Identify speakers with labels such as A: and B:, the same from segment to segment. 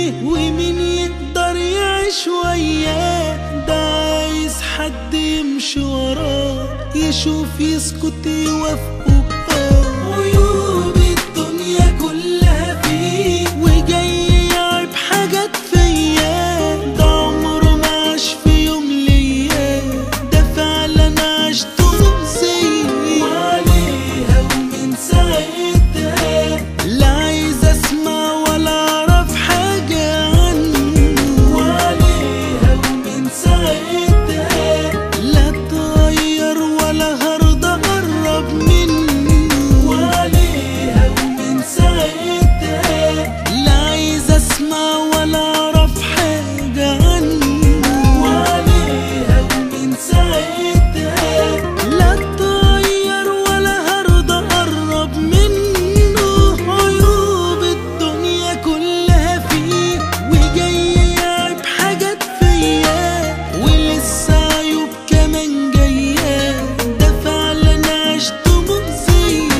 A: ليه ومين يقدر يعيش وياه ده عايز حد يمشي وراه يشوف يسكت يوافقه بآه عيوب الدنيا كلها فيه وجاي يعيب حاجات فيا ده عمره ما عاش في يوم ليا ده فعلا عشته مؤذية وعليها ومن ساعتها لا عايز اسمع ولا اعرف حاجة عنه وعليها ومن ساعتها لا اتغير ولا هرضى اقرب منه وعليها ومن ساعتها لا عايز اسمع ولا اعرف حاجة عنه وعليها ومن ساعتها لا اتغير ولا هرضى اقرب منه عيوب الدنيا كلها فيه وجاي يعيب حاجات فيا ولسه عيوب كمان جايه ده فعلا عشته مؤذيه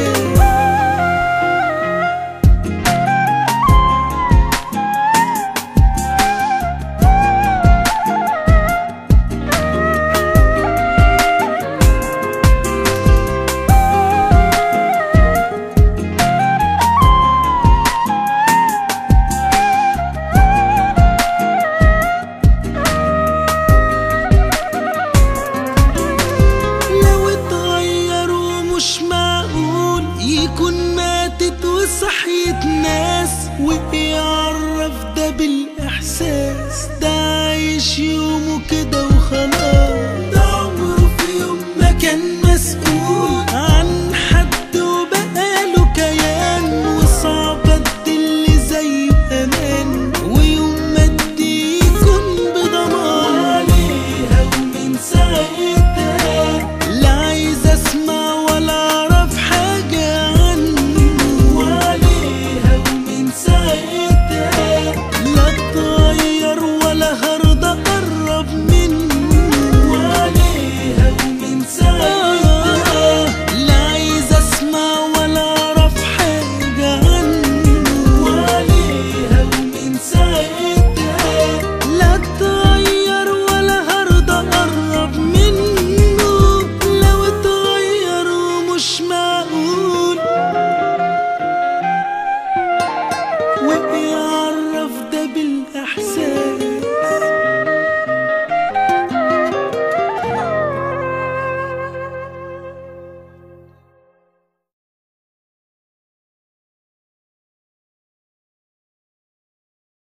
A: لو اتغير ومش معقول يكون ماتت وصحيت ناس ويعرف ده بالإحساس ده عايش يوم